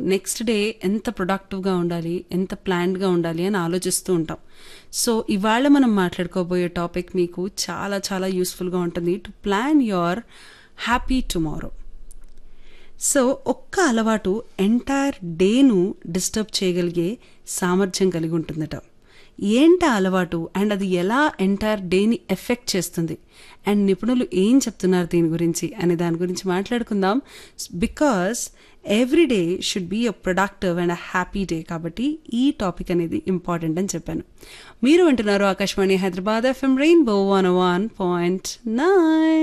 next day ఎంత ప్రొడక్టివ్గా ఉండాలి ఎంత ప్లాన్డ్గా ఉండాలి అని ఆలోచిస్తూ ఉంటాం సో ఇవాళ మనం మాట్లాడుకోబోయే టాపిక్ మీకు చాలా చాలా యూస్ఫుల్గా ఉంటుంది to plan your happy tomorrow so ఒక్క అలవాటు ఎంటైర్ డేను డిస్టర్బ్ చేయగలిగే సామర్థ్యం కలిగి ఉంటుందట ఏంటి ఆ అలవాటు అండ్ అది ఎలా ఎంటైర్ డేని ఎఫెక్ట్ చేస్తుంది అండ్ నిపుణులు ఏం చెప్తున్నారు దీని గురించి అనే దాని గురించి మాట్లాడుకుందాం because every day should be a productive and a happy day కాబట్టి ఈ టాపిక్ అనేది ఇంపార్టెంట్ అని చెప్పాను మీరు వింటున్నారు Akashvani Hyderabad FM rainbow one one point nine